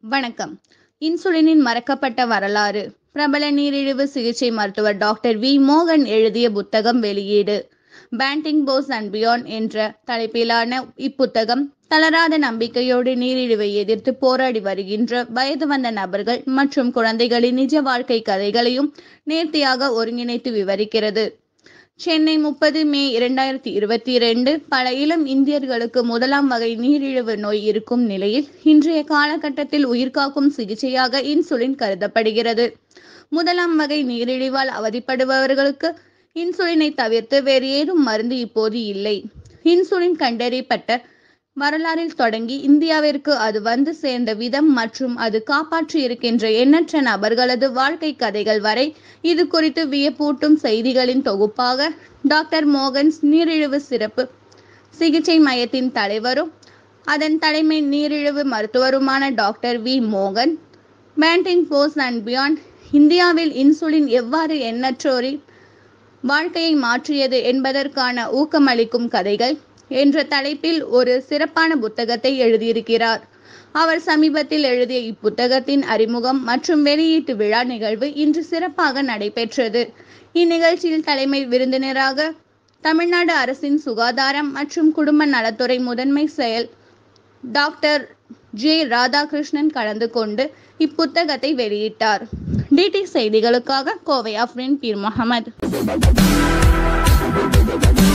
வணக்கம் இன்சுலினின் மறக்கப்பட்ட வரலாறு பிரபல நீரிழிவு சிகிச்சை மருத்துவர் டாக்டர் வி மோகன் எழுதிய புத்தகம் வெளியீடு பேண்டிங் போஸ் அண்ட் பியாண்ட் என்ற தலைப்பிலான இப்புத்தகம் தளராத நம்பிக்கையோடு நீரிழிவை எதிர்த்து போராடி வருகின்ற வயது வந்த நபர்கள் மற்றும் குழந்தைகளின் நிஜ வாழ்க்கை கதைகளையும் நேர்த்தியாக ஒருங்கிணைத்து விவரிக்கிறது சென்னை முப்பது மே இரண்டாயிரத்தி இருபத்தி இரண்டு பல இளம் இந்தியர்களுக்கு முதலாம் வகை நீரிழிவு நோய் இருக்கும் நிலையில் இன்றைய காலகட்டத்தில் உயிர்காக்கும் சிகிச்சையாக இன்சுலின் கருதப்படுகிறது முதலாம் வகை நீரிழிவால் அவதிப்படுபவர்களுக்கு இன்சுலினை தவிர்த்து வேறு ஏதும் மருந்து இப்போது இல்லை இன்சுலின் கண்டறியப்பட்ட வரலாறில் தொடங்கி இந்தியாவிற்கு அது வந்து சேர்ந்த விதம் மற்றும் அது காப்பாற்றி இருக்கின்ற எண்ணற்ற நபர்களது வாழ்க்கை கதைகள் வரை இது குறித்து வியப்பூட்டும் செய்திகளின் தொகுப்பாக டாக்டர் மோகன்ஸ் நீரிழிவு சிறப்பு சிகிச்சை மையத்தின் தலைவரும் அதன் தலைமை நீரிழிவு மருத்துவருமான டாக்டர் வி மோகன் பேண்டிங் போஸ் அண்ட் பியாண்ட் இந்தியாவில் இன்சுலின் எவ்வாறு எண்ணற்றோரின் வாழ்க்கையை மாற்றியது என்பதற்கான ஊக்கமளிக்கும் கதைகள் என்ற தலைப்பில் ஒரு சிறப்பான புத்தகத்தை எழுதியிருக்கிறார் அவர் சமீபத்தில் எழுதிய இப்புத்தகத்தின் அறிமுகம் மற்றும் வெளியீட்டு விழா நிகழ்வு இன்று சிறப்பாக நடைபெற்றது இந்நிகழ்ச்சியில் தலைமை விருந்தினராக தமிழ்நாடு அரசின் சுகாதாரம் மற்றும் குடும்ப நலத்துறை முதன்மை செயல் டாக்டர் ஜே ராதாகிருஷ்ணன் கலந்து கொண்டு இப்புத்தகத்தை வெளியிட்டார் டிடி செய்திகளுக்காக கோவை அஃப்ரின் பீர் முகமது